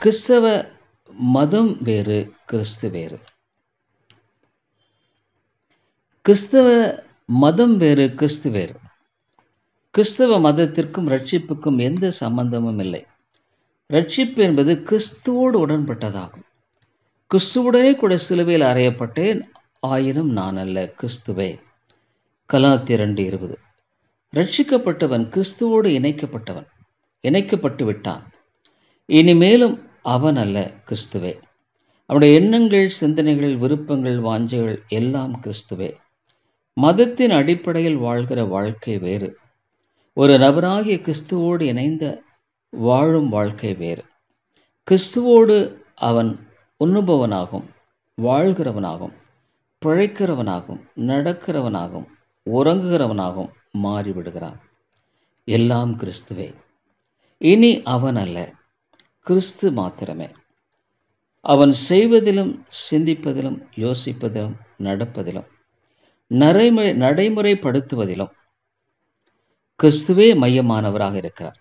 கிறிஸ்தவ மதம் வேறு கிறிஸ்து வேறு கிறிஸ்தவ மதம் வேறு கிறிஸ்து வேறு கிறிஸ்தவ மதத்திற்கும் ரட்சிப்புக்கும் எந்த சம்பந்தமும் இல்லை ரட்சிப்பு என்பது கிறிஸ்துவோடு உடன்பட்டதாகும் கிறிஸ்துவுடனே கூட சிலுவையில் அறையப்பட்டேன் ஆயினும் நான் அல்ல கிறிஸ்துவே கலாத்தி ரெண்டு இருபது ரட்சிக்கப்பட்டவன் கிறிஸ்துவோடு இணைக்கப்பட்டவன் இணைக்கப்பட்டு விட்டான் இனிமேலும் அவன் அல்ல கிறிஸ்துவே அவனுடைய எண்ணங்கள் சிந்தனைகள் விருப்பங்கள் வாஞ்சைகள் எல்லாம் கிறிஸ்துவே மதத்தின் அடிப்படையில் வாழ்கிற வாழ்க்கை வேறு ஒரு நபராகிய கிறிஸ்துவோடு இணைந்த வாழும் வாழ்க்கை வேறு கிறிஸ்துவோடு அவன் உண்ணுபவனாகும் வாழ்கிறவனாகும் பிழைக்கிறவனாகும் நடக்கிறவனாகும் உறங்குகிறவனாகும் மாறிவிடுகிறான் எல்லாம் கிறிஸ்துவே இனி அவன் அல்ல கிறிஸ்து மாத்திரமே அவன் செய்வதிலும் சிந்திப்பதிலும் யோசிப்பதிலும் நடப்பதிலும் நடைமுறை நடைமுறைப்படுத்துவதிலும் கிறிஸ்துவே மையமானவராக இருக்கிறார்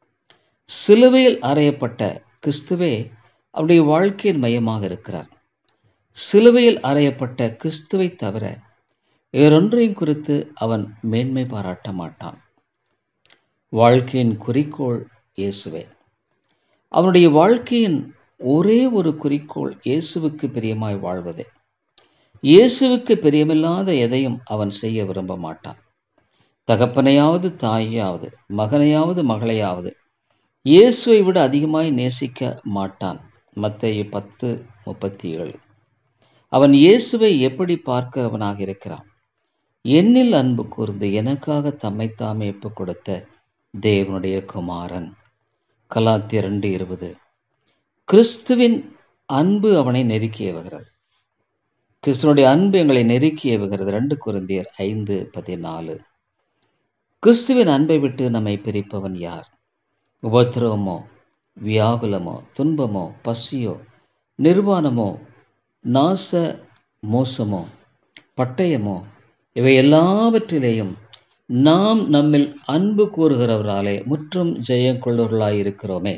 சிலுவையில் அறையப்பட்ட கிறிஸ்துவே அவருடைய வாழ்க்கையின் மையமாக இருக்கிறார் சிலுவையில் அறையப்பட்ட கிறிஸ்துவை தவிர வேறொன்றையும் குறித்து அவன் மேன்மை பாராட்ட மாட்டான் வாழ்க்கையின் குறிக்கோள் இயேசுவே அவனுடைய வாழ்க்கையின் ஒரே ஒரு குறிக்கோள் இயேசுவுக்கு பிரியமாய் வாழ்வதே இயேசுவுக்கு பிரியமில்லாத எதையும் அவன் செய்ய விரும்ப மாட்டான் தகப்பனையாவது தாயாவது மகனையாவது மகளையாவது இயேசுவை விட அதிகமாய் நேசிக்க மாட்டான் மத்தேயு பத்து முப்பத்தி ஏழு அவன் இயேசுவை எப்படி பார்க்கிறவனாக இருக்கிறான் என்னில் அன்பு கூர்ந்து எனக்காக தம்மைத்தாமே ஒப்பு கொடுத்த தேவனுடைய குமாரன் கலாத்திய ரெண்டு இருபது கிறிஸ்துவின் அன்பு அவனை நெருக்கி ஏவுகிறது கிறிஸ்துவனுடைய அன்பு எங்களை நெருக்கி ஏவுகிறது ரெண்டு குருந்தியர் ஐந்து பதினாலு கிறிஸ்துவின் அன்பை விட்டு நம்மை பிரிப்பவன் யார் உபத்திரவமோ வியாகுலமோ துன்பமோ பசியோ நிர்வாணமோ நாச மோசமோ பட்டயமோ இவை எல்லாவற்றிலேயும் நாம் நம்மில் அன்பு கூறுகிறவராலே முற்றும் ஜெயம் கொள்ளுவர்களாய் இருக்கிறோமே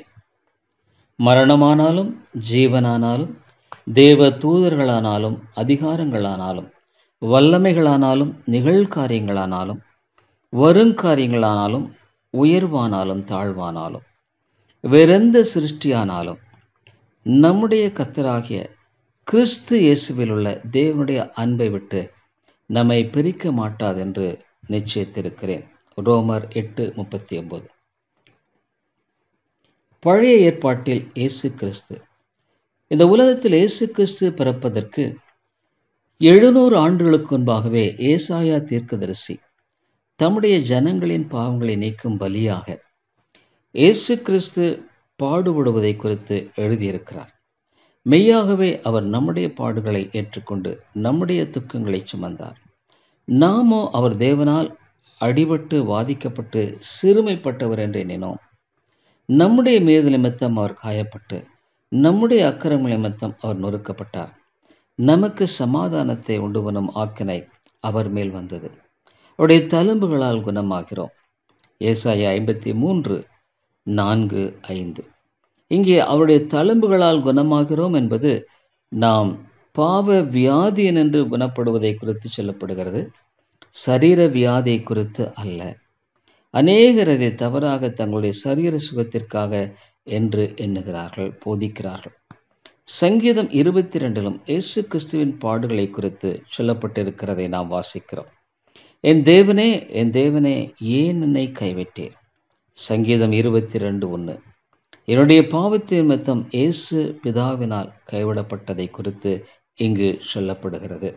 மரணமானாலும் ஜீவனானாலும் தேவ தூதர்களானாலும் அதிகாரங்களானாலும் வல்லமைகளானாலும் நிகழ்காரியங்களானாலும் வருங்காரியங்களானாலும் உயர்வானாலும் தாழ்வானாலும் வேறெந்த சிருஷ்டியானாலும் நம்முடைய கத்தராகிய கிறிஸ்து இயேசுவில் உள்ள தேவனுடைய அன்பை விட்டு நம்மை பிரிக்க மாட்டாதென்று நிச்சயித்திருக்கிறேன் ரோமர் எட்டு முப்பத்தி ஒன்பது பழைய ஏற்பாட்டில் இயேசு கிறிஸ்து இந்த உலகத்தில் இயேசு கிறிஸ்து பிறப்பதற்கு எழுநூறு ஆண்டுகளுக்கு முன்பாகவே ஏசாயா தீர்க்கதரிசி தம்முடைய ஜனங்களின் பாவங்களை நீக்கும் பலியாக இயேசு கிறிஸ்து பாடுபடுவதை குறித்து எழுதியிருக்கிறார் மெய்யாகவே அவர் நம்முடைய பாடுகளை ஏற்றுக்கொண்டு நம்முடைய துக்கங்களை சுமந்தார் நாமோ அவர் தேவனால் அடிபட்டு வாதிக்கப்பட்டு சிறுமைப்பட்டவர் என்று எண்ணினோம் நம்முடைய மீது நிமித்தம் அவர் காயப்பட்டு நம்முடைய அக்கிரம நிமித்தம் அவர் நொறுக்கப்பட்டார் நமக்கு சமாதானத்தை உண்டு பண்ணும் ஆக்கினை அவர் மேல் வந்தது அவருடைய தழும்புகளால் குணமாகிறோம் ஏசாயா ஐம்பத்தி மூன்று நான்கு ஐந்து இங்கே அவருடைய தழும்புகளால் குணமாகிறோம் என்பது நாம் பாவ வியாதியன் என்று குணப்படுவதை குறித்து சொல்லப்படுகிறது சரீர வியாதியை குறித்து அல்ல அநேகர் அதை தவறாக தங்களுடைய சரீர சுகத்திற்காக என்று எண்ணுகிறார்கள் போதிக்கிறார்கள் சங்கீதம் இருபத்தி ரெண்டிலும் இயேசு கிறிஸ்துவின் பாடுகளை குறித்து சொல்லப்பட்டிருக்கிறதை நாம் வாசிக்கிறோம் என் தேவனே என் தேவனே ஏன் என்னை கைவிட்டீர் சங்கீதம் இருபத்தி ரெண்டு ஒன்று என்னுடைய பாவத்தின் மத்தம் இயேசு பிதாவினால் கைவிடப்பட்டதை குறித்து இங்கு சொல்லப்படுகிறது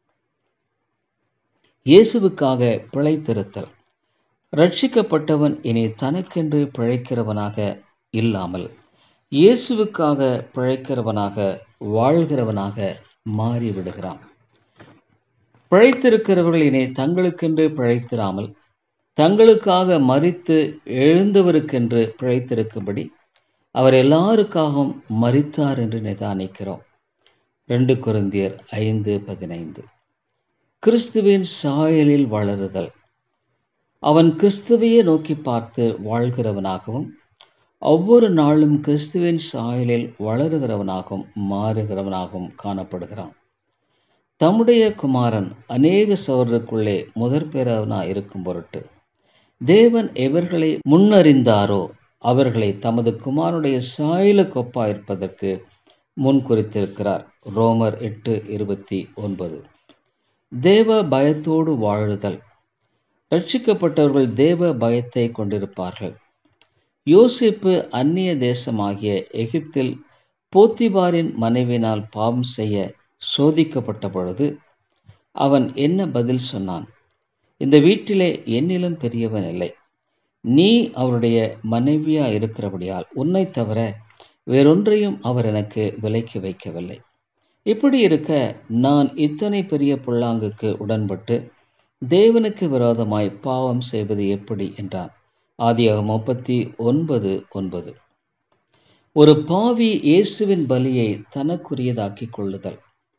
இயேசுவுக்காக பிழைத்திருத்தல் ரட்சிக்கப்பட்டவன் இனி தனக்கென்று பிழைக்கிறவனாக இல்லாமல் இயேசுவுக்காக பிழைக்கிறவனாக வாழ்கிறவனாக மாறிவிடுகிறான் பிழைத்திருக்கிறவர்கள் இனி தங்களுக்கென்று பிழைத்திராமல் தங்களுக்காக மறித்து எழுந்தவருக்கென்று பிழைத்திருக்கும்படி அவர் எல்லாருக்காகவும் மறித்தார் என்று நிதானிக்கிறோம் ரெண்டு குருந்தியர் ஐந்து பதினைந்து கிறிஸ்துவின் சாயலில் வளருதல் அவன் கிறிஸ்துவையே நோக்கி பார்த்து வாழ்கிறவனாகவும் ஒவ்வொரு நாளும் கிறிஸ்துவின் சாயலில் வளருகிறவனாகவும் மாறுகிறவனாகவும் காணப்படுகிறான் தம்முடைய குமாரன் அநேக சவர்களுக்குள்ளே முதற் பெறவனாய் இருக்கும் பொருட்டு தேவன் எவர்களை முன்னறிந்தாரோ அவர்களை தமது குமாரனுடைய சாயலுக்கு ஒப்பாயிருப்பதற்கு முன் குறித்திருக்கிறார் ரோமர் எட்டு இருபத்தி ஒன்பது தேவ பயத்தோடு வாழுதல் ரட்சிக்கப்பட்டவர்கள் தேவ பயத்தை கொண்டிருப்பார்கள் யோசிப்பு அந்நிய தேசமாகிய எகிப்தில் போத்திபாரின் மனைவினால் பாவம் செய்ய சோதிக்கப்பட்ட பொழுது அவன் என்ன பதில் சொன்னான் இந்த வீட்டிலே என்னிலும் பெரியவன் இல்லை நீ அவருடைய மனைவியா இருக்கிறபடியால் உன்னை தவிர வேறொன்றையும் அவர் எனக்கு விலைக்கு வைக்கவில்லை இப்படி இருக்க நான் இத்தனை பெரிய புல்லாங்குக்கு உடன்பட்டு தேவனுக்கு விரோதமாய் பாவம் செய்வது எப்படி என்றான் ஆதியாக முப்பத்தி ஒன்பது ஒன்பது ஒரு பாவி இயேசுவின் பலியை தனக்குரியதாக்கிக் கொள்ளுதல்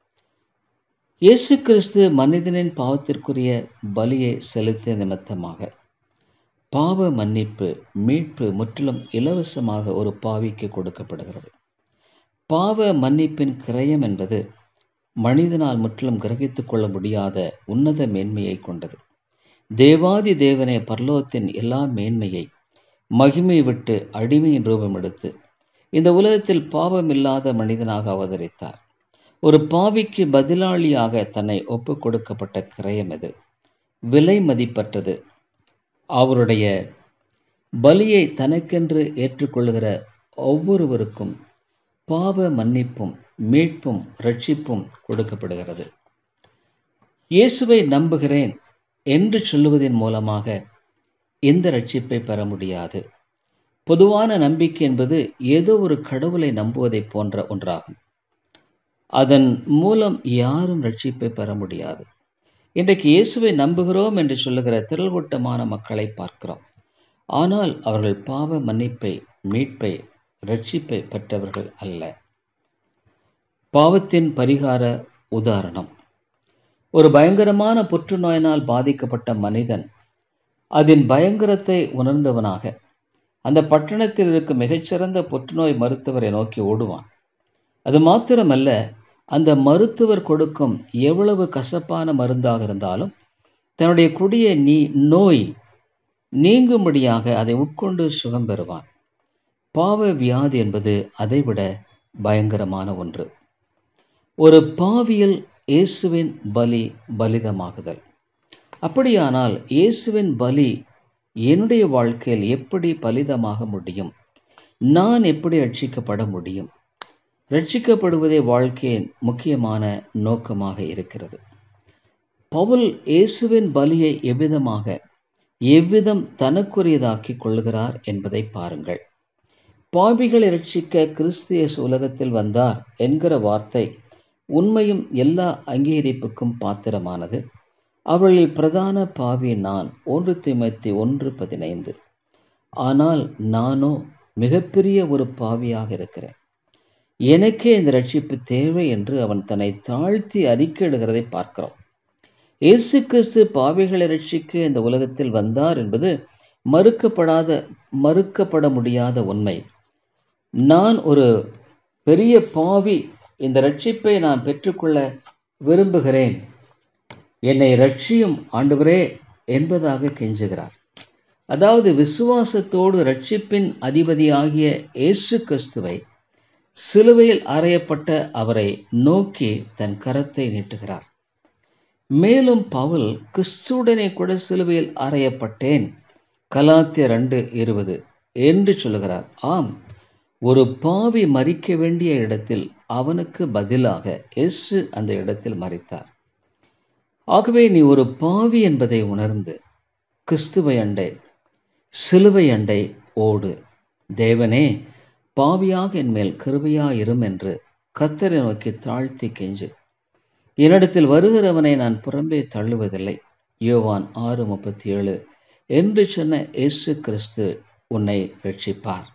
இயேசு கிறிஸ்து மனிதனின் பாவத்திற்குரிய பலியை செலுத்திய நிமித்தமாக பாவ மன்னிப்பு மீட்பு முற்றிலும் இலவசமாக ஒரு பாவிக்கு கொடுக்கப்படுகிறது பாவ மன்னிப்பின் கிரயம் என்பது மனிதனால் முற்றிலும் கிரகித்துக் கொள்ள முடியாத உன்னத மேன்மையை கொண்டது தேவாதி தேவனே பர்லோகத்தின் எல்லா மேன்மையை மகிமை விட்டு அடிமையின் ரூபம் எடுத்து இந்த உலகத்தில் பாவமில்லாத மனிதனாக அவதரித்தார் ஒரு பாவிக்கு பதிலாளியாக தன்னை ஒப்பு கொடுக்கப்பட்ட கிரயம் இது விலை மதிப்பற்றது அவருடைய பலியை தனக்கென்று ஏற்றுக்கொள்கிற ஒவ்வொருவருக்கும் பாவ மன்னிப்பும் மீட்பும் ரட்சிப்பும் கொடுக்கப்படுகிறது இயேசுவை நம்புகிறேன் என்று சொல்லுவதன் மூலமாக இந்த ரட்சிப்பை பெற முடியாது பொதுவான நம்பிக்கை என்பது ஏதோ ஒரு கடவுளை நம்புவதை போன்ற ஒன்றாகும் அதன் மூலம் யாரும் ரட்சிப்பை பெற முடியாது இன்றைக்கு இயேசுவை நம்புகிறோம் என்று சொல்லுகிற திரள்கூட்டமான மக்களை பார்க்கிறோம் ஆனால் அவர்கள் பாவ மன்னிப்பை மீட்பை ரட்சிப்பை பெற்றவர்கள் அல்ல பாவத்தின் பரிகார உதாரணம் ஒரு பயங்கரமான புற்றுநோயினால் பாதிக்கப்பட்ட மனிதன் அதன் பயங்கரத்தை உணர்ந்தவனாக அந்த பட்டணத்தில் இருக்கும் மிகச்சிறந்த புற்றுநோய் மருத்துவரை நோக்கி ஓடுவான் அது மாத்திரமல்ல அந்த மருத்துவர் கொடுக்கும் எவ்வளவு கசப்பான மருந்தாக இருந்தாலும் தன்னுடைய குடிய நீ நோய் நீங்கும்படியாக அதை உட்கொண்டு சுகம் பெறுவான் பாவ வியாதி என்பது அதைவிட பயங்கரமான ஒன்று ஒரு பாவியல் இயேசுவின் பலி பலிதமாகுதல் அப்படியானால் இயேசுவின் பலி என்னுடைய வாழ்க்கையில் எப்படி பலிதமாக முடியும் நான் எப்படி ரட்சிக்கப்பட முடியும் ரட்சிக்கப்படுவதே வாழ்க்கையின் முக்கியமான நோக்கமாக இருக்கிறது பவுல் இயேசுவின் பலியை எவ்விதமாக எவ்விதம் தனக்குரியதாக்கிக் கொள்கிறார் என்பதை பாருங்கள் பாவிகளை ரட்சிக்க கிறிஸ்து இயேசு உலகத்தில் வந்தார் என்கிற வார்த்தை உண்மையும் எல்லா அங்கீகரிப்புக்கும் பாத்திரமானது அவளில் பிரதான பாவி நான் ஒன்று திமத்தி ஒன்று பதினைந்து ஆனால் நானோ மிகப்பெரிய ஒரு பாவியாக இருக்கிறேன் எனக்கே இந்த ரட்சிப்பு தேவை என்று அவன் தன்னை தாழ்த்தி அறிக்கையிடுகிறதை பார்க்கிறோம் இயேசு கிறிஸ்து பாவிகளை ரட்சிக்க இந்த உலகத்தில் வந்தார் என்பது மறுக்கப்படாத மறுக்கப்பட முடியாத உண்மை நான் ஒரு பெரிய பாவி இந்த ரட்சிப்பை நான் பெற்றுக்கொள்ள விரும்புகிறேன் என்னை ரட்சியும் ஆண்டவரே என்பதாக கெஞ்சுகிறார் அதாவது விசுவாசத்தோடு ரட்சிப்பின் அதிபதியாகிய இயேசு கிறிஸ்துவை சிலுவையில் அறையப்பட்ட அவரை நோக்கி தன் கரத்தை நீட்டுகிறார் மேலும் பவுல் கிறிஸ்துடனே கூட சிலுவையில் அறையப்பட்டேன் கலாத்திய ரெண்டு இருபது என்று சொல்லுகிறார் ஆம் ஒரு பாவி மறிக்க வேண்டிய இடத்தில் அவனுக்கு பதிலாக எஸ்ஸு அந்த இடத்தில் மறித்தார் ஆகவே நீ ஒரு பாவி என்பதை உணர்ந்து கிறிஸ்துவை அண்டை சிலுவை அண்டை ஓடு தேவனே பாவியாக என்மேல் கிருபையாயிரும் என்று கத்தரை நோக்கி தாழ்த்தி கெஞ்சு என்னிடத்தில் வருகிறவனை நான் புறம்பே தள்ளுவதில்லை யோவான் ஆறு முப்பத்தி ஏழு என்று சொன்ன இயேசு கிறிஸ்து உன்னை ரட்சிப்பார்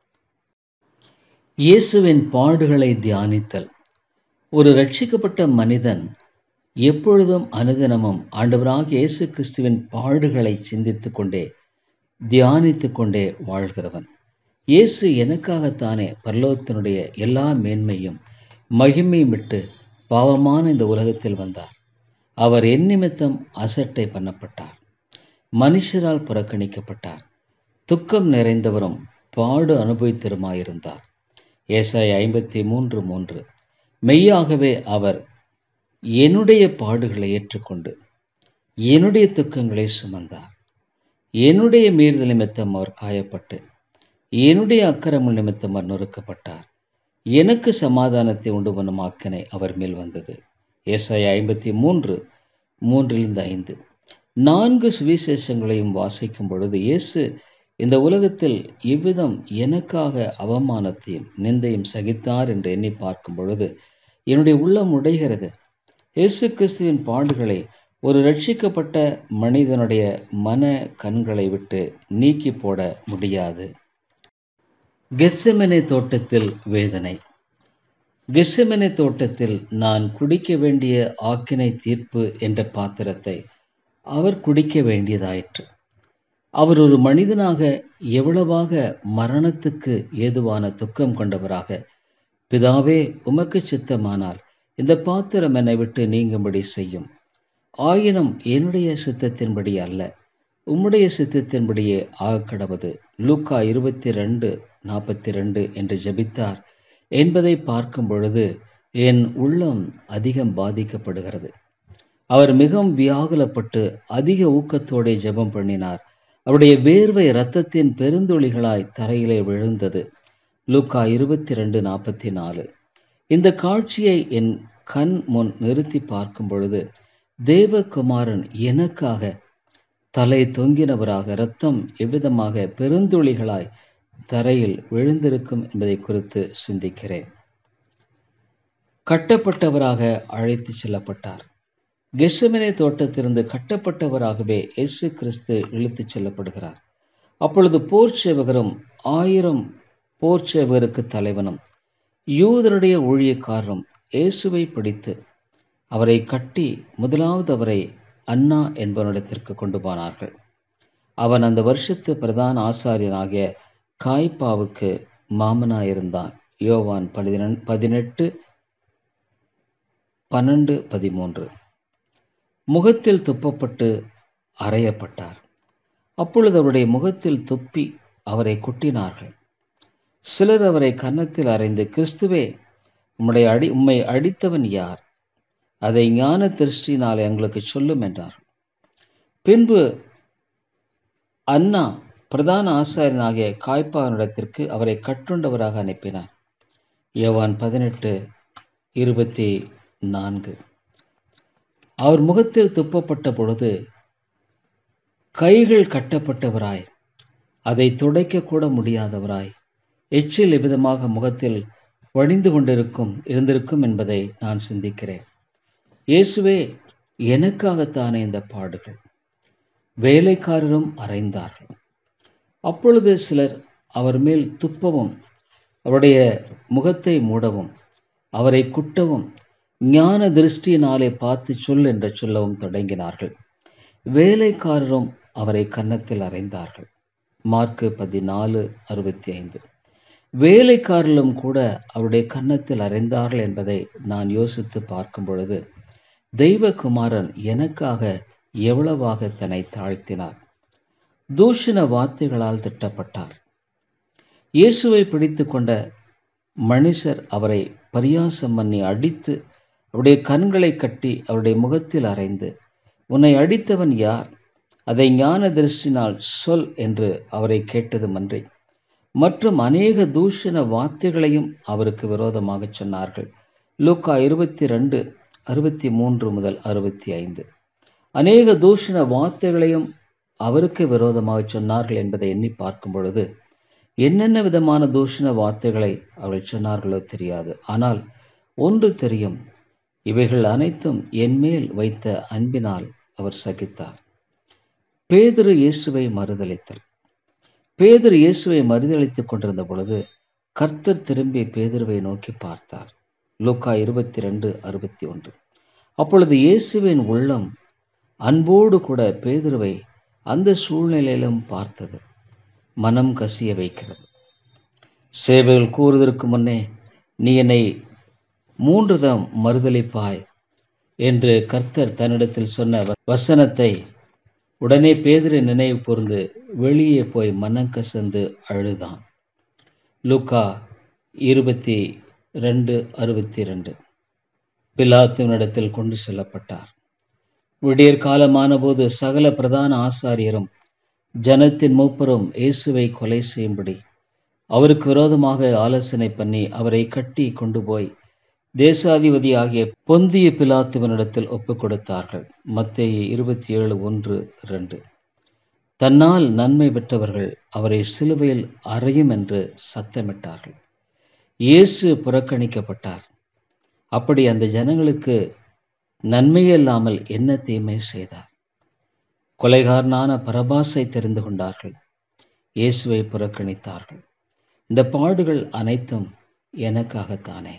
இயேசுவின் பாடுகளை தியானித்தல் ஒரு ரட்சிக்கப்பட்ட மனிதன் எப்பொழுதும் அனுதினமும் ஆண்டவராக இயேசு கிறிஸ்துவின் பாடுகளை சிந்தித்து கொண்டே தியானித்து கொண்டே வாழ்கிறவன் இயேசு எனக்காகத்தானே பரலோகத்தினுடைய எல்லா மேன்மையும் மகிமையும் விட்டு பாவமான இந்த உலகத்தில் வந்தார் அவர் என் நிமித்தம் அசட்டை பண்ணப்பட்டார் மனுஷரால் புறக்கணிக்கப்பட்டார் துக்கம் நிறைந்தவரும் பாடு அனுபவித்தருமாயிருந்தார் ஏசாய் ஐம்பத்தி மூன்று மூன்று மெய்யாகவே அவர் என்னுடைய பாடுகளை ஏற்றுக்கொண்டு என்னுடைய துக்கங்களை சுமந்தார் என்னுடைய மீறுதல் நிமித்தம் அவர் காயப்பட்டு என்னுடைய அக்கிரம நிமித்தம் அவர் நொறுக்கப்பட்டார் எனக்கு சமாதானத்தை உண்டு பண்ணும் ஆக்கினை அவர் மேல் வந்தது ஏசாய் ஐம்பத்தி மூன்று மூன்றிலிருந்து ஐந்து நான்கு சுவிசேஷங்களையும் வாசிக்கும் பொழுது இயேசு இந்த உலகத்தில் இவ்விதம் எனக்காக அவமானத்தையும் நிந்தையும் சகித்தார் என்று எண்ணி பார்க்கும் பொழுது என்னுடைய உள்ளம் உடைகிறது இயேசு கிறிஸ்துவின் பாடுகளை ஒரு ரட்சிக்கப்பட்ட மனிதனுடைய மன கண்களை விட்டு நீக்கி போட முடியாது கெஸ்ஸமனை தோட்டத்தில் வேதனை கெஸ்ஸமனை தோட்டத்தில் நான் குடிக்க வேண்டிய ஆக்கினை தீர்ப்பு என்ற பாத்திரத்தை அவர் குடிக்க வேண்டியதாயிற்று அவர் ஒரு மனிதனாக எவ்வளவாக மரணத்துக்கு ஏதுவான துக்கம் கொண்டவராக பிதாவே உமக்கு சித்தமானால் இந்த பாத்திரம் என்னை விட்டு நீங்கும்படி செய்யும் ஆயினும் என்னுடைய சித்தத்தின்படி அல்ல உம்முடைய சித்தத்தின்படியே ஆகக்கடவது லூக்கா இருபத்தி ரெண்டு நாற்பத்தி ரெண்டு என்று ஜபித்தார் என்பதை பார்க்கும் பொழுது என் உள்ளம் அதிகம் பாதிக்கப்படுகிறது அவர் மிகவும் வியாகுலப்பட்டு அதிக ஊக்கத்தோടെ ஜெபம் பண்ணினார் அவருடைய வேர்வை இரத்தத்தின் பெருந்துளிகளாய் தரையிலே விழுந்தது லூக்கா இருபத்தி ரெண்டு நாற்பத்தி நாலு இந்த காட்சியை என் கண் முன் நிறுத்தி பார்க்கும் பொழுது தேவகுமாரன் எனக்காக தலை தொங்கினவராக இரத்தம் எவ்விதமாக பெருந்துளிகளாய் தரையில் விழுந்திருக்கும் என்பதை குறித்து சிந்திக்கிறேன் கட்டப்பட்டவராக அழைத்து செல்லப்பட்டார் கெசமினை தோட்டத்திலிருந்து கட்டப்பட்டவராகவே இயேசு கிறிஸ்து இழுத்துச் செல்லப்படுகிறார் அப்பொழுது போர் சேவகரும் ஆயிரம் போர் சேவகருக்கு தலைவனும் யூதருடைய ஊழியக்காரரும் இயேசுவை பிடித்து அவரை கட்டி முதலாவது அவரை அண்ணா என்பவனிடத்திற்கு கொண்டு போனார்கள் அவன் அந்த வருஷத்து பிரதான ஆசாரியனாகிய காய்பாவுக்கு மாமனாயிருந்தான் யோவான் பதினெண் பதினெட்டு பன்னெண்டு பதிமூன்று முகத்தில் துப்பப்பட்டு அறையப்பட்டார் அப்பொழுது அவருடைய முகத்தில் துப்பி அவரை குட்டினார்கள் சிலர் அவரை கன்னத்தில் அறைந்து கிறிஸ்துவே உம்முடைய அடி உம்மை அடித்தவன் யார் அதை ஞான திருஷ்டினால் எங்களுக்கு சொல்லும் என்றார் பின்பு அண்ணா பிரதான ஆசாரியனாகிய காய்ப்பாவனிடத்திற்கு அவரை கட்டுண்டவராக அனுப்பினார் யோவான் பதினெட்டு இருபத்தி நான்கு அவர் முகத்தில் துப்பப்பட்ட பொழுது கைகள் கட்டப்பட்டவராய் அதை துடைக்க கூட முடியாதவராய் எச்சில் எவ்விதமாக முகத்தில் வடிந்து கொண்டிருக்கும் இருந்திருக்கும் என்பதை நான் சிந்திக்கிறேன் இயேசுவே எனக்காகத்தானே இந்த பாடுகள் வேலைக்காரரும் அறைந்தார்கள் அப்பொழுது சிலர் அவர் மேல் துப்பவும் அவருடைய முகத்தை மூடவும் அவரை குட்டவும் ஞான திருஷ்டியினாலே பார்த்து சொல் என்று சொல்லவும் தொடங்கினார்கள் வேலைக்காரரும் அவரை கன்னத்தில் அறைந்தார்கள் மார்க்கு பதினாலு அறுபத்தி ஐந்து வேலைக்காரர்களும் கூட அவருடைய கன்னத்தில் அறைந்தார்கள் என்பதை நான் யோசித்து பார்க்கும் பொழுது தெய்வகுமாரன் எனக்காக எவ்வளவாக தன்னை தாழ்த்தினார் தூஷண வார்த்தைகளால் திட்டப்பட்டார் இயேசுவை பிடித்து கொண்ட மனுஷர் அவரை பரியாசம் பண்ணி அடித்து அவருடைய கண்களை கட்டி அவருடைய முகத்தில் அறைந்து உன்னை அடித்தவன் யார் அதை ஞான திருஷ்டினால் சொல் என்று அவரை கேட்டதுமன்றி மற்றும் அநேக தூஷண வார்த்தைகளையும் அவருக்கு விரோதமாக சொன்னார்கள் லூக்கா இருபத்தி ரெண்டு அறுபத்தி மூன்று முதல் அறுபத்தி ஐந்து அநேக தூஷண வார்த்தைகளையும் அவருக்கு விரோதமாக சொன்னார்கள் என்பதை எண்ணி பார்க்கும் பொழுது என்னென்ன விதமான தூஷண வார்த்தைகளை அவர்கள் சொன்னார்களோ தெரியாது ஆனால் ஒன்று தெரியும் இவைகள் அனைத்தும் என்மேல் வைத்த அன்பினால் அவர் சகித்தார் பேதுரு இயேசுவை மறுதளித்தல் பேதுரு இயேசுவை மறுதளித்துக் கொண்டிருந்த பொழுது கர்த்தர் திரும்பி பேதுருவை நோக்கி பார்த்தார் லூக்கா இருபத்தி ரெண்டு அறுபத்தி ஒன்று அப்பொழுது இயேசுவின் உள்ளம் அன்போடு கூட பேதுருவை அந்த சூழ்நிலையிலும் பார்த்தது மனம் கசிய வைக்கிறது சேவைகள் கூறுவதற்கு முன்னே நீ என்னை மூன்று தம் மறுதளிப்பாய் என்று கர்த்தர் தன்னிடத்தில் சொன்ன வ- வசனத்தை உடனே பேதுரு நினைவு கூர்ந்து வெளியே போய் மனங்கசந்து அழுதான் லூக்கா இருபத்தி ரெண்டு அறுபத்தி ரெண்டு பிலாத்துவனிடத்தில் கொண்டு செல்லப்பட்டார் விடியற் காலமான போது சகல பிரதான ஆசாரியரும் ஜனத்தின் மூப்பரும் இயேசுவை கொலை செய்யும்படி அவருக்கு விரோதமாக ஆலோசனை பண்ணி அவரை கட்டி கொண்டு போய் தேசாதிபதி ஆகிய பொந்திய பிலாத்துவனிடத்தில் ஒப்புக் கொடுத்தார்கள் மத்தேயு இருபத்தி ஏழு ஒன்று ரெண்டு தன்னால் நன்மை பெற்றவர்கள் அவரை சிலுவையில் அறையும் என்று சத்தமிட்டார்கள் இயேசு புறக்கணிக்கப்பட்டார் அப்படி அந்த ஜனங்களுக்கு நன்மையே இல்லாமல் என்ன தீமை செய்தார் கொலைகாரனான பரபாசை தெரிந்து கொண்டார்கள் இயேசுவை புறக்கணித்தார்கள் இந்த பாடுகள் அனைத்தும் எனக்காகத்தானே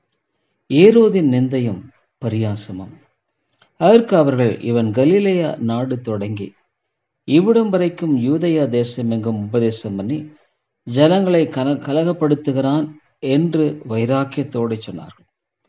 ஏரோதின் நிந்தையும் பரியாசமும் அதற்கு அவர்கள் இவன் கலிலேயா நாடு தொடங்கி இவ்விடம் வரைக்கும் யூதயா தேசமெங்கும் உபதேசம் பண்ணி ஜனங்களை கன கலகப்படுத்துகிறான் என்று வைராக்கியத்தோடு சொன்னார்கள்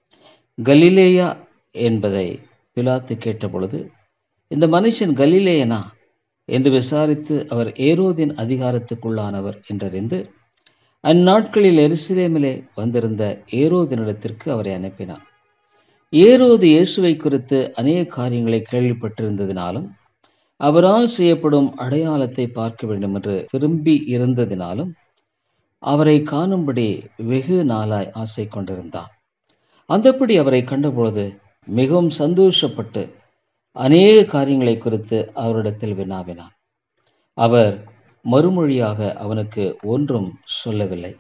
கலிலேயா என்பதை பிலாத்து கேட்டபொழுது இந்த மனுஷன் கலிலேயனா என்று விசாரித்து அவர் ஏரோதின் அதிகாரத்துக்குள்ளானவர் என்றறிந்து அந்நாட்களில் எருசலேமிலே வந்திருந்த ஏரோதினிடத்திற்கு அவரை அனுப்பினார் ஏரோது இயேசுவை குறித்து அநேக காரியங்களை கேள்விப்பட்டிருந்ததினாலும் அவரால் செய்யப்படும் அடையாளத்தை பார்க்க வேண்டும் என்று விரும்பி இருந்ததினாலும் அவரை காணும்படி வெகு நாளாய் ஆசை கொண்டிருந்தான் அந்தப்படி அவரை கண்டபொழுது மிகவும் சந்தோஷப்பட்டு அநேக காரியங்களை குறித்து அவரிடத்தில் வினாவினான் அவர் மறுமொழியாக அவனுக்கு ஒன்றும் சொல்லவில்லை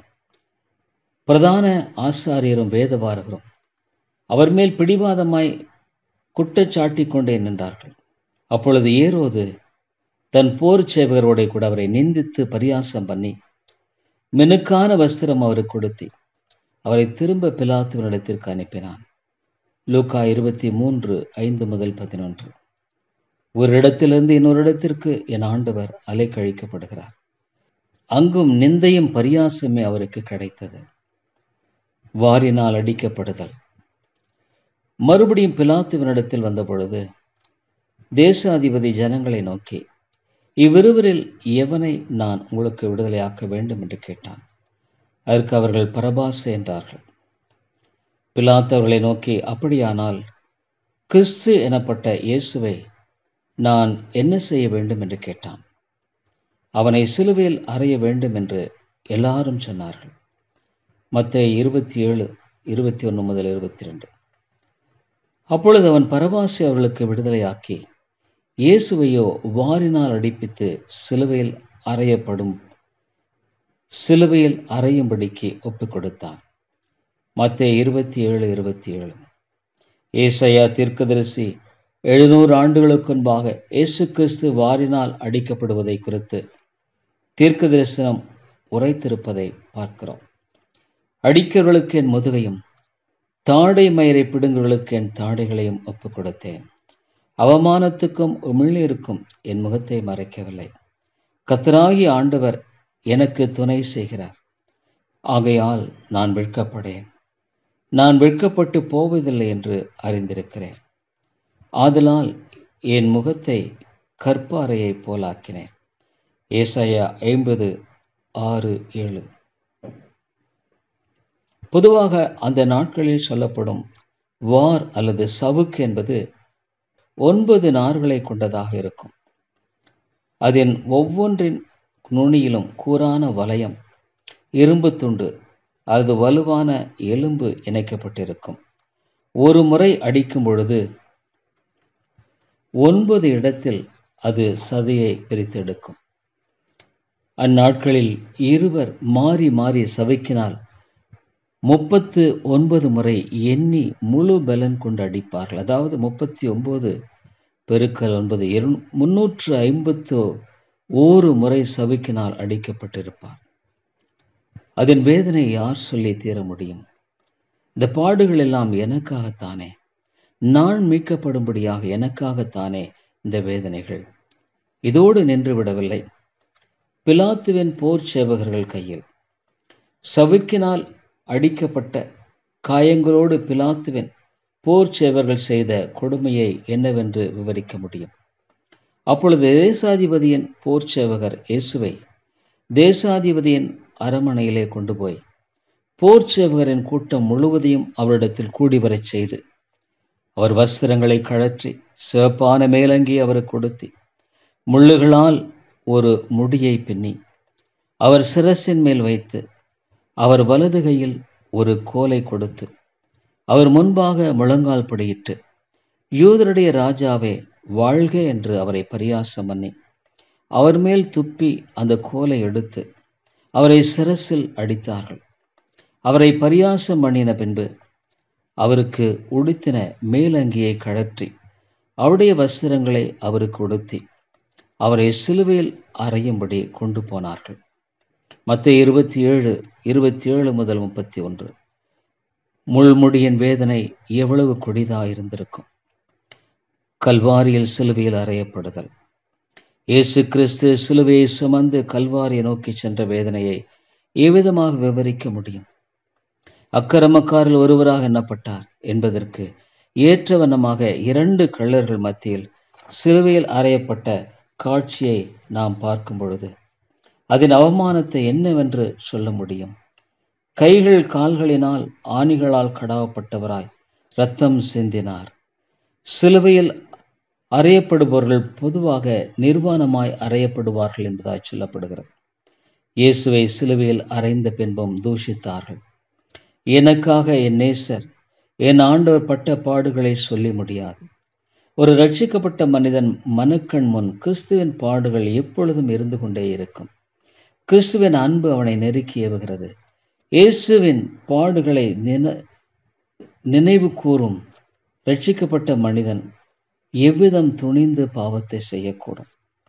பிரதான ஆசாரியரும் வேதபாரகரும் அவர் மேல் பிடிவாதமாய் குற்றச்சாட்டி கொண்டே நின்றார்கள் அப்பொழுது ஏரோது தன் போர் சேவகரோட கூட அவரை நிந்தித்து பரியாசம் பண்ணி மினுக்கான வஸ்திரம் அவருக்கு கொடுத்தி அவரை திரும்ப பிலாத்துவனிடத்திற்கு அனுப்பினான் லூக்கா இருபத்தி மூன்று ஐந்து முதல் பதினொன்று ஒரு இடத்திலிருந்து இன்னொரு இடத்திற்கு என் ஆண்டவர் அலைக்கழிக்கப்படுகிறார் அங்கும் நிந்தையும் பரியாசமே அவருக்கு கிடைத்தது வாரினால் அடிக்கப்படுதல் மறுபடியும் பிலாத்துவனிடத்தில் வந்தபொழுது தேசாதிபதி ஜனங்களை நோக்கி இவ்விருவரில் எவனை நான் உங்களுக்கு விடுதலையாக்க வேண்டும் என்று கேட்டான் அதற்கு அவர்கள் பரபாசு என்றார்கள் பிலாத்து அவர்களை நோக்கி அப்படியானால் கிறிஸ்து எனப்பட்ட இயேசுவை நான் என்ன செய்ய வேண்டும் என்று கேட்டான் அவனை சிலுவையில் அறைய வேண்டும் என்று எல்லாரும் சொன்னார்கள் மத்திய இருபத்தி ஏழு இருபத்தி ஒன்று முதல் இருபத்தி ரெண்டு அப்பொழுது அவன் பரபாசி அவர்களுக்கு விடுதலையாக்கி இயேசுவையோ வாரினால் அடிப்பித்து சிலுவையில் அறையப்படும் சிலுவையில் அறையும்படிக்கு ஒப்புக் கொடுத்தான் மத்திய இருபத்தி ஏழு இருபத்தி ஏழு ஏசையா தீர்க்கதரிசி எழுநூறு ஆண்டுகளுக்கு முன்பாக இயேசு கிறிஸ்து வாரினால் அடிக்கப்படுவதை குறித்து தீர்க்க தரிசனம் உரைத்திருப்பதை பார்க்கிறோம் அடிக்கிறவர்களுக்கு என் முதுகையும் தாடை மயிரை பிடுங்குவர்களுக்கு என் தாடைகளையும் ஒப்புக் கொடுத்தேன் அவமானத்துக்கும் உமிழ்நீருக்கும் என் முகத்தை மறைக்கவில்லை கத்தராகி ஆண்டவர் எனக்கு துணை செய்கிறார் ஆகையால் நான் வெட்கப்படேன் நான் வெட்கப்பட்டு போவதில்லை என்று அறிந்திருக்கிறேன் ஆதலால் என் முகத்தை கற்பாறையைப் போலாக்கினேன் ஏசாயா ஐம்பது ஆறு ஏழு பொதுவாக அந்த நாட்களில் சொல்லப்படும் வார் அல்லது சவுக்கு என்பது ஒன்பது நார்களை கொண்டதாக இருக்கும் அதன் ஒவ்வொன்றின் நுனியிலும் கூரான வளையம் இரும்பு துண்டு அது வலுவான எலும்பு இணைக்கப்பட்டிருக்கும் ஒரு முறை அடிக்கும் பொழுது ஒன்பது இடத்தில் அது சதையை பிரித்தெடுக்கும் அந்நாட்களில் இருவர் மாறி மாறி சவைக்கினால் முப்பத்து ஒன்பது முறை எண்ணி முழு பலன் கொண்டு அடிப்பார்கள் அதாவது முப்பத்தி ஒன்பது பெருக்கல் ஒன்பது இரு முன்னூற்று ஐம்பத்து ஓரு முறை சவுக்கினால் அடிக்கப்பட்டிருப்பார் அதன் வேதனை யார் சொல்லி தீர முடியும் இந்த பாடுகள் எல்லாம் எனக்காகத்தானே நான் மீட்கப்படும்படியாக எனக்காகத்தானே இந்த வேதனைகள் இதோடு நின்று விடவில்லை பிலாத்துவின் போர் சேவகர்கள் கையில் சவுக்கினால் அடிக்கப்பட்ட காயங்களோடு பிலாத்துவின் போர் சேவர்கள் செய்த கொடுமையை என்னவென்று விவரிக்க முடியும் அப்பொழுது தேசாதிபதியின் போர் சேவகர் இயேசுவை தேசாதிபதியின் அரமனையிலே கொண்டு போய் போர் சேவகரின் கூட்டம் முழுவதையும் அவரிடத்தில் கூடி வரச் செய்து அவர் வஸ்திரங்களை கழற்றி சிவப்பான மேலங்கி அவருக்கு கொடுத்தி முள்ளுகளால் ஒரு முடியை பின்னி அவர் சிரசின் மேல் வைத்து அவர் வலது கையில் ஒரு கோலை கொடுத்து அவர் முன்பாக முழங்கால் படியிட்டு யூதருடைய ராஜாவே வாழ்க என்று அவரை பரியாசம் பண்ணி அவர் மேல் துப்பி அந்த கோலை எடுத்து அவரை சிரசில் அடித்தார்கள் அவரை பரியாசம் பண்ணின பின்பு அவருக்கு உடுத்தின மேலங்கியை கழற்றி அவருடைய வஸ்திரங்களை அவருக்கு உடுத்தி அவரை சிலுவையில் அறையும்படி கொண்டு போனார்கள் மற்ற இருபத்தி ஏழு இருபத்தி ஏழு முதல் முப்பத்தி ஒன்று முள்முடியின் வேதனை எவ்வளவு கொடிதாயிருந்திருக்கும் கல்வாரியில் சிலுவையில் அறையப்படுதல் இயேசு கிறிஸ்து சிலுவையை சுமந்து கல்வாரியை நோக்கி சென்ற வேதனையை எவ்விதமாக விவரிக்க முடியும் அக்கிரமக்காரில் ஒருவராக எண்ணப்பட்டார் என்பதற்கு ஏற்ற வண்ணமாக இரண்டு கள்ளர்கள் மத்தியில் சிலுவையில் அறையப்பட்ட காட்சியை நாம் பார்க்கும் பொழுது அதன் அவமானத்தை என்னவென்று சொல்ல முடியும் கைகள் கால்களினால் ஆணிகளால் கடாவப்பட்டவராய் இரத்தம் சிந்தினார் சிலுவையில் அறையப்படுபவர்கள் பொதுவாக நிர்வாணமாய் அறையப்படுவார்கள் என்பதாய் சொல்லப்படுகிறது இயேசுவை சிலுவையில் அறைந்த பின்பும் தூஷித்தார்கள் எனக்காக என் நேசர் என் ஆண்டவர் பட்ட பாடுகளை சொல்லி முடியாது ஒரு ரட்சிக்கப்பட்ட மனிதன் மனுக்கண் முன் கிறிஸ்துவின் பாடுகள் எப்பொழுதும் இருந்து கொண்டே இருக்கும் கிறிஸ்துவின் அன்பு அவனை நெருக்கி ஏவுகிறது இயேசுவின் பாடுகளை நின நினைவு கூறும் ரட்சிக்கப்பட்ட மனிதன் எவ்விதம் துணிந்து பாவத்தை செய்யக்கூடும்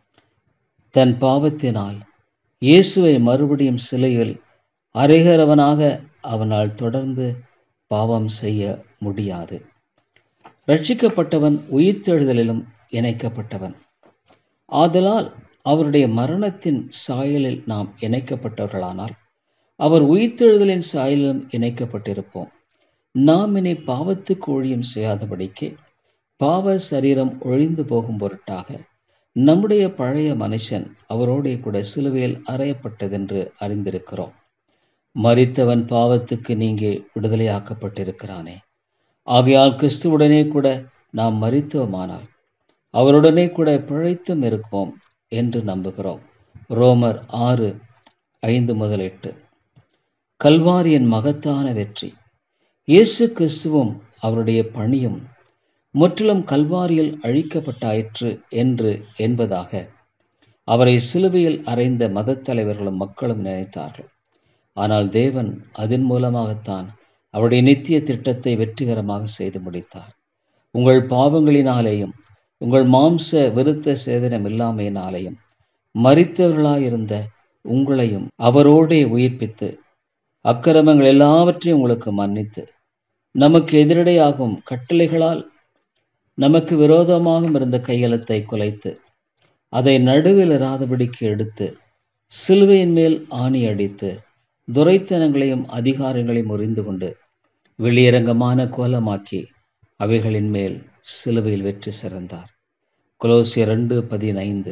தன் பாவத்தினால் இயேசுவை மறுபடியும் சிலையில் அறைகிறவனாக அவனால் தொடர்ந்து பாவம் செய்ய முடியாது ரட்சிக்கப்பட்டவன் உயிர்த்தெழுதலிலும் இணைக்கப்பட்டவன் ஆதலால் அவருடைய மரணத்தின் சாயலில் நாம் இணைக்கப்பட்டவர்களானால் அவர் உயிர்த்தெழுதலின் சாயலிலும் இணைக்கப்பட்டிருப்போம் நாம் இனி பாவத்துக்கு ஒழியும் செய்யாதபடிக்கு பாவ சரீரம் ஒழிந்து போகும் பொருட்டாக நம்முடைய பழைய மனுஷன் அவரோடே கூட சிலுவையில் அறையப்பட்டதென்று அறிந்திருக்கிறோம் மறித்தவன் பாவத்துக்கு நீங்கே விடுதலையாக்கப்பட்டிருக்கிறானே ஆகையால் கிறிஸ்துவுடனே கூட நாம் மறித்தோமானால் அவருடனே கூட பிழைத்தும் இருப்போம் என்று நம்புகிறோம் ரோமர் ஆறு ஐந்து முதல் எட்டு கல்வாரியின் மகத்தான வெற்றி இயேசு கிறிஸ்துவும் அவருடைய பணியும் முற்றிலும் கல்வாரியில் அழிக்கப்பட்டாயிற்று என்று என்பதாக அவரை சிலுவையில் அறைந்த மதத் தலைவர்களும் மக்களும் நினைத்தார்கள் ஆனால் தேவன் அதன் மூலமாகத்தான் அவருடைய நித்திய திட்டத்தை வெற்றிகரமாக செய்து முடித்தார் உங்கள் பாவங்களினாலேயும் உங்கள் மாம்ச விருத்த சேதனம் இல்லாமையினாலேயும் மறித்தவர்களாயிருந்த உங்களையும் அவரோடே உயிர்ப்பித்து அக்கிரமங்கள் எல்லாவற்றையும் உங்களுக்கு மன்னித்து நமக்கு எதிரடையாகும் கட்டளைகளால் நமக்கு விரோதமாகவும் இருந்த கையெழுத்தை குலைத்து அதை நடுவில் இராதபடிக்கு எடுத்து சிலுவையின் மேல் ஆணி அடித்து துரைத்தனங்களையும் அதிகாரங்களையும் முறிந்து கொண்டு வெளியரங்கமான கோலமாக்கி அவைகளின் மேல் சிலுவையில் வெற்றி சிறந்தார் குலோசிய ரெண்டு பதினைந்து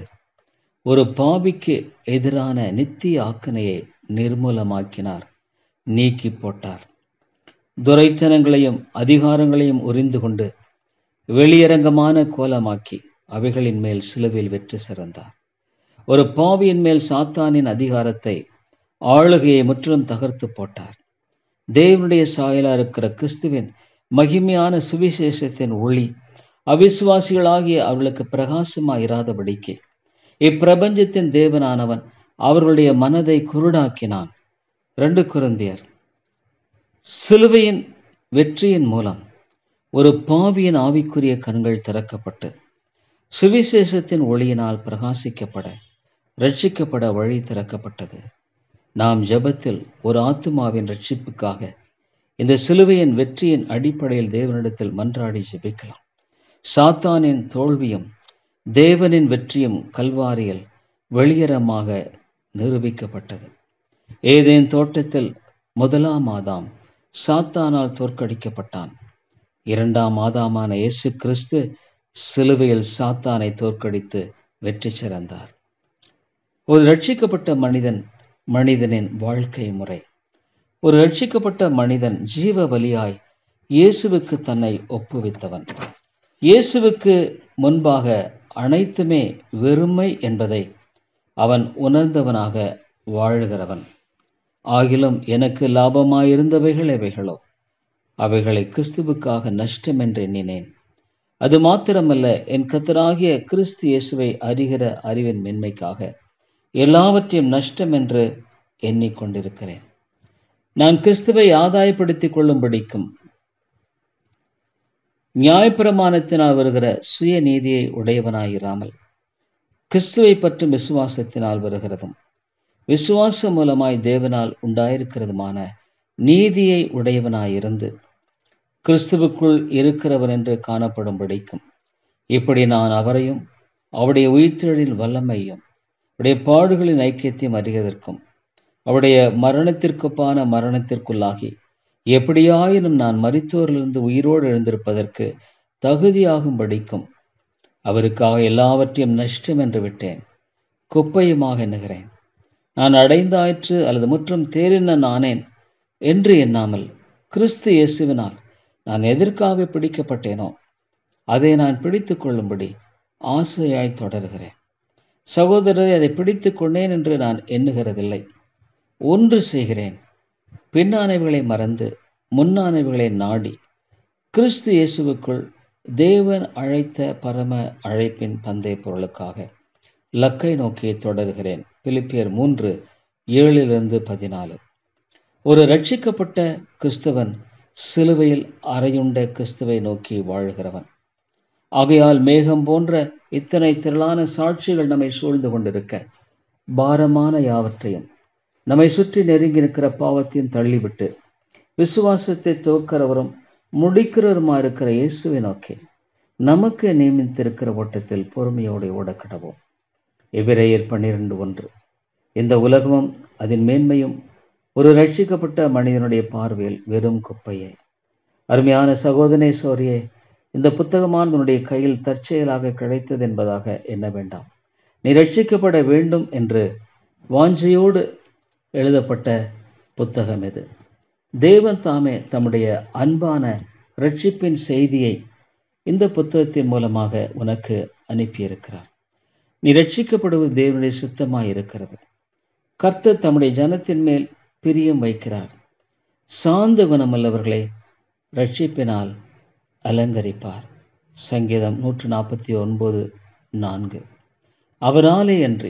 ஒரு பாவிக்கு எதிரான நித்திய ஆக்கனையை நிர்மூலமாக்கினார் நீக்கி போட்டார் துரைத்தனங்களையும் அதிகாரங்களையும் உறிந்து கொண்டு வெளியரங்கமான கோலமாக்கி அவைகளின் மேல் சிலுவையில் வெற்றி சிறந்தார் ஒரு பாவியின் மேல் சாத்தானின் அதிகாரத்தை ஆளுகையை முற்றிலும் தகர்த்து போட்டார் தேவனுடைய சாயலா இருக்கிற கிறிஸ்துவின் மகிமையான சுவிசேஷத்தின் ஒளி அவிசுவாசிகளாகிய அவர்களுக்கு பிரகாசமாக இராதபடிக்கு இப்பிரபஞ்சத்தின் தேவனானவன் அவர்களுடைய மனதை குருடாக்கினான் ரெண்டு குருந்தியர் சிலுவையின் வெற்றியின் மூலம் ஒரு பாவியின் ஆவிக்குரிய கண்கள் திறக்கப்பட்டு சுவிசேஷத்தின் ஒளியினால் பிரகாசிக்கப்பட ரட்சிக்கப்பட வழி திறக்கப்பட்டது நாம் ஜெபத்தில் ஒரு ஆத்துமாவின் ரட்சிப்புக்காக இந்த சிலுவையின் வெற்றியின் அடிப்படையில் தேவனிடத்தில் மன்றாடி ஜெபிக்கலாம் சாத்தானின் தோல்வியும் தேவனின் வெற்றியும் கல்வாரியில் வெளியரமாக நிரூபிக்கப்பட்டது ஏதேன் தோட்டத்தில் முதலாம் ஆதாம் சாத்தானால் தோற்கடிக்கப்பட்டான் இரண்டாம் ஆதாமான இயேசு கிறிஸ்து சிலுவையில் சாத்தானை தோற்கடித்து வெற்றி சிறந்தார் ஒரு ரட்சிக்கப்பட்ட மனிதன் மனிதனின் வாழ்க்கை முறை ஒரு ரட்சிக்கப்பட்ட மனிதன் ஜீவ பலியாய் இயேசுவுக்கு தன்னை ஒப்புவித்தவன் இயேசுவுக்கு முன்பாக அனைத்துமே வெறுமை என்பதை அவன் உணர்ந்தவனாக வாழுகிறவன் ஆகிலும் எனக்கு லாபமாயிருந்தவைகள் எவைகளோ அவைகளை கிறிஸ்துவுக்காக நஷ்டம் என்று எண்ணினேன் அது மாத்திரமல்ல என் கத்தராகிய கிறிஸ்து இயேசுவை அறிகிற அறிவின் மென்மைக்காக எல்லாவற்றையும் நஷ்டம் என்று எண்ணிக்கொண்டிருக்கிறேன் நான் கிறிஸ்துவை ஆதாயப்படுத்திக் கொள்ளும்படிக்கும் நியாயப்பிரமாணத்தினால் வருகிற சுய நீதியை உடையவனாயிராமல் கிறிஸ்துவை பற்றும் விசுவாசத்தினால் வருகிறதும் விசுவாசம் மூலமாய் தேவனால் உண்டாயிருக்கிறதுமான நீதியை உடையவனாயிருந்து கிறிஸ்துவுக்குள் இருக்கிறவன் என்று காணப்படும்படிக்கும் இப்படி நான் அவரையும் அவருடைய உயிர்த்தெழில் வல்லமையும் அவருடைய பாடுகளின் ஐக்கியத்தையும் அறிவதற்கும் அவருடைய மரணத்திற்குப்பான மரணத்திற்குள்ளாகி எப்படியாயினும் நான் மரித்தோரிலிருந்து உயிரோடு எழுந்திருப்பதற்கு தகுதியாகும்படிக்கும் அவருக்காக எல்லாவற்றையும் நஷ்டம் என்று விட்டேன் குப்பையுமாக எண்ணுகிறேன் நான் அடைந்தாயிற்று அல்லது முற்றும் தேறின நானேன் என்று எண்ணாமல் கிறிஸ்து இயேசுவினால் நான் எதற்காக பிடிக்கப்பட்டேனோ அதை நான் பிடித்து கொள்ளும்படி ஆசையாய் தொடர்கிறேன் சகோதரரை அதை பிடித்து கொண்டேன் என்று நான் எண்ணுகிறதில்லை ஒன்று செய்கிறேன் பின்னானவைகளை மறந்து முன்னானவைகளை நாடி கிறிஸ்து இயேசுவுக்குள் தேவன் அழைத்த பரம அழைப்பின் பந்தய பொருளுக்காக லக்கை நோக்கி தொடர்கிறேன் பிலிப்பியர் மூன்று ஏழிலிருந்து பதினாலு ஒரு ரட்சிக்கப்பட்ட கிறிஸ்தவன் சிலுவையில் அறையுண்ட கிறிஸ்துவை நோக்கி வாழ்கிறவன் ஆகையால் மேகம் போன்ற இத்தனை திரளான சாட்சிகள் நம்மை சூழ்ந்து கொண்டிருக்க பாரமான யாவற்றையும் நம்மை சுற்றி நெருங்கி இருக்கிற பாவத்தையும் தள்ளிவிட்டு விசுவாசத்தை துவக்கிறவரும் முடிக்கிறவருமா இருக்கிற இயேசுவை நோக்கி நமக்கு நியமித்திருக்கிற ஓட்டத்தில் பொறுமையோடு ஓடக்கடவோம் எபிரேயர் பன்னிரண்டு ஒன்று இந்த உலகமும் அதன் மேன்மையும் ஒரு ரட்சிக்கப்பட்ட மனிதனுடைய பார்வையில் வெறும் குப்பையே அருமையான சகோதரனே சோரியே இந்த புத்தகமானது உன்னுடைய கையில் தற்செயலாக கிடைத்தது என்பதாக எண்ண வேண்டாம் நீ ரட்சிக்கப்பட வேண்டும் என்று வாஞ்சையோடு எழுதப்பட்ட புத்தகம் இது தேவன் தாமே தம்முடைய அன்பான ரட்சிப்பின் செய்தியை இந்த புத்தகத்தின் மூலமாக உனக்கு அனுப்பியிருக்கிறார் நீ ரட்சிக்கப்படுவது தேவனுடைய சித்தமாய் இருக்கிறது கர்த்தர் தம்முடைய ஜனத்தின் மேல் பிரியம் வைக்கிறார் சாந்த குணமுள்ளவர்களை ரட்சிப்பினால் அலங்கரிப்பார் சங்கீதம் நூற்று நாற்பத்தி ஒன்பது நான்கு அவராலே அன்றி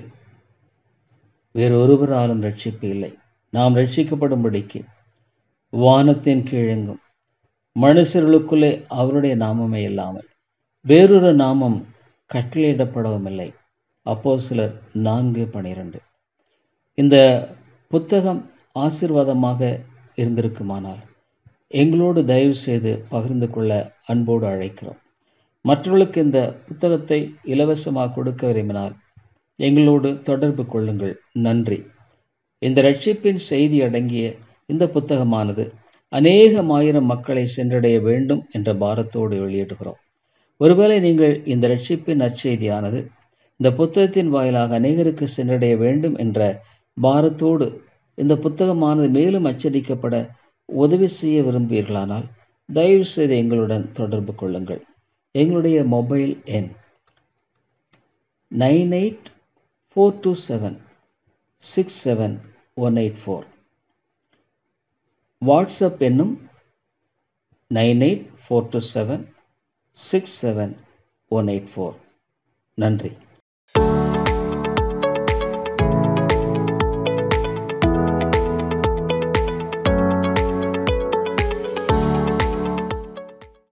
வேறொருவராலும் ரட்சிப்பு இல்லை நாம் ரட்சிக்கப்படும்படிக்கு வானத்தின் கீழெங்கும் மனுஷர்களுக்குள்ளே அவருடைய நாமமே இல்லாமல் வேறொரு நாமம் கட்டளையிடப்படவும் இல்லை அப்போ சிலர் நான்கு பனிரெண்டு இந்த புத்தகம் ஆசிர்வாதமாக இருந்திருக்குமானால் எங்களோடு தயவு செய்து பகிர்ந்து கொள்ள அன்போடு அழைக்கிறோம் மற்றவர்களுக்கு இந்த புத்தகத்தை இலவசமாக கொடுக்க விரும்பினால் எங்களோடு தொடர்பு கொள்ளுங்கள் நன்றி இந்த ரட்சிப்பின் செய்தி அடங்கிய இந்த புத்தகமானது அநேகம் ஆயிரம் மக்களை சென்றடைய வேண்டும் என்ற பாரத்தோடு வெளியிடுகிறோம் ஒருவேளை நீங்கள் இந்த ரட்சிப்பின் நற்செய்தியானது இந்த புத்தகத்தின் வாயிலாக அநேகருக்கு சென்றடைய வேண்டும் என்ற பாரத்தோடு இந்த புத்தகமானது மேலும் அச்சடிக்கப்பட உதவி செய்ய விரும்புவீர்களானால் தயவு செய்து எங்களுடன் தொடர்பு கொள்ளுங்கள் எங்களுடைய மொபைல் எண் nine eight four two seven six seven one eight four WhatsApp என்னும் nine eight four two seven six seven one eight four நன்றி